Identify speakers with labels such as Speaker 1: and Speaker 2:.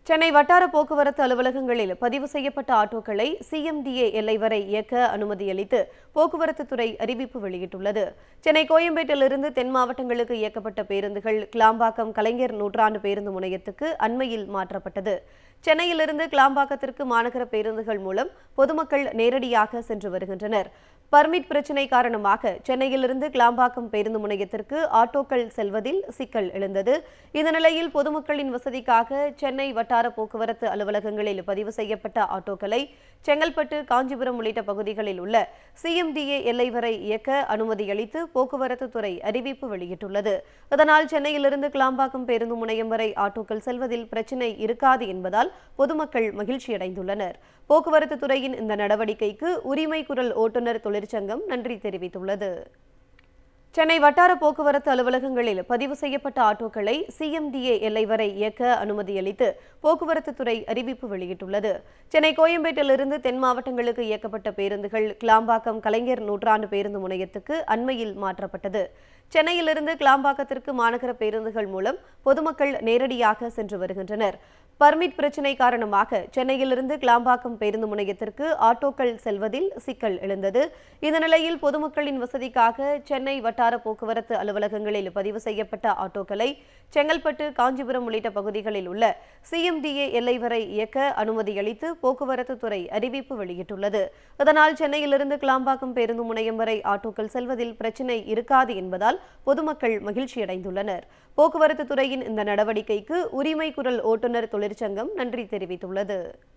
Speaker 1: சென்னை வட்டார போக்குவரத்து அலுவலகங்களில் பதிவு செய்யப்பட்ட ஆட்டோக்களை சிஎம்டிஏ எல்லை வரை இயக்க அனுமதியளித்து போக்குவரத்து துறை அறிவிப்பு வெளியிட்டுள்ளது சென்னை கோயம்பேட்டிலிருந்து தென் மாவட்டங்களுக்கு இயக்கப்பட்ட பேருந்துகள் கிளாம்பாக்கம் கலைஞர் நூற்றாண்டு பேருந்து முனையத்துக்கு அண்மையில் மாற்றப்பட்டது சென்னையிலிருந்து கிளாம்பாக்கத்திற்கு மாநகர பேருந்துகள் மூலம் பொதுமக்கள் நேரடியாக சென்று வருகின்றனர் பர்மிட் பிரச்சினை காரணமாக சென்னையிலிருந்து கிளாம்பாக்கம் பேருந்து முனையத்திற்கு ஆட்டோக்கள் செல்வதில் சிக்கல் எழுந்தது இந்த நிலையில் பொதுமக்களின் வசதிக்காக சென்னை வட்டார போக்குவரத்து அலுவலகங்களில் பதிவு செய்யப்பட்ட ஆட்டோக்களை செங்கல்பட்டு காஞ்சிபுரம் உள்ளிட்ட பகுதிகளில் உள்ள சிஎம்டிஏ எல்லை வரை இயக்க அனுமதியளித்து போக்குவரத்து துறை அறிவிப்பு வெளியிட்டுள்ளது அதனால் சென்னையிலிருந்து கிளாம்பாக்கம் பேருந்து முனையம் வரை ஆட்டோக்கள் செல்வதில் பிரச்சினை இருக்காது என்பதால் பொதுமக்கள் மகிழ்ச்சியடைந்துள்ளனர் போக்குவரத்து துறையின் இந்த நடவடிக்கைக்கு உரிமை குரல் ஓட்டுநர் தொழிற்சங்கம் நன்றி தெரிவித்துள்ளது சென்னை வட்டார போக்குவரத்து அலுவலகங்களில் பதிவு செய்யப்பட்ட ஆட்டோக்களை சிஎம்டிஏ எல்லை வரை இயக்க அனுமதியளித்து போக்குவரத்து துறை அறிவிப்பு வெளியிட்டுள்ளது சென்னை கோயம்பேட்டிலிருந்து தென் மாவட்டங்களுக்கு இயக்கப்பட்ட பேருந்துகள் கிளாம்பாக்கம் கலைஞர் நூற்றாண்டு பேருந்து முனையத்துக்கு அண்மையில் மாற்றப்பட்டது சென்னையிலிருந்து கிளாம்பாக்கத்திற்கு மாநகர பேருந்துகள் மூலம் பொதுமக்கள் நேரடியாக சென்று வருகின்றனர் பர்மிட் பிரச்சினை காரணமாக சென்னையிலிருந்து கிளாம்பாக்கம் பேருந்து முனையத்திற்கு ஆட்டோக்கள் செல்வதில் சிக்கல் எழுந்தது இந்த நிலையில் பொதுமக்களின் வசதிக்காக சென்னை வட்டார போக்குவரத்து அலுவலகங்களில் பதிவு செய்யப்பட்ட ஆட்டோக்களை செங்கல்பட்டு காஞ்சிபுரம் உள்ளிட்ட பகுதிகளில் உள்ள சிஎம்டிஏ எல்லை வரை இயக்க அனுமதியளித்து போக்குவரத்து துறை அறிவிப்பு வெளியிட்டுள்ளது அதனால் சென்னையிலிருந்து கிளாம்பாக்கம் பேருந்து முனையம் வரை ஆட்டோக்கள் செல்வதில் பிரச்சினை இருக்காது என்பதால் பொதுமக்கள் மகிழ்ச்சியடைந்துள்ளனர் போக்குவரத்து துறையின் இந்த நடவடிக்கைக்கு உரிமை குரல் ஓட்டுநர் தொழிற்சங்கம் நன்றி தெரிவித்துள்ளது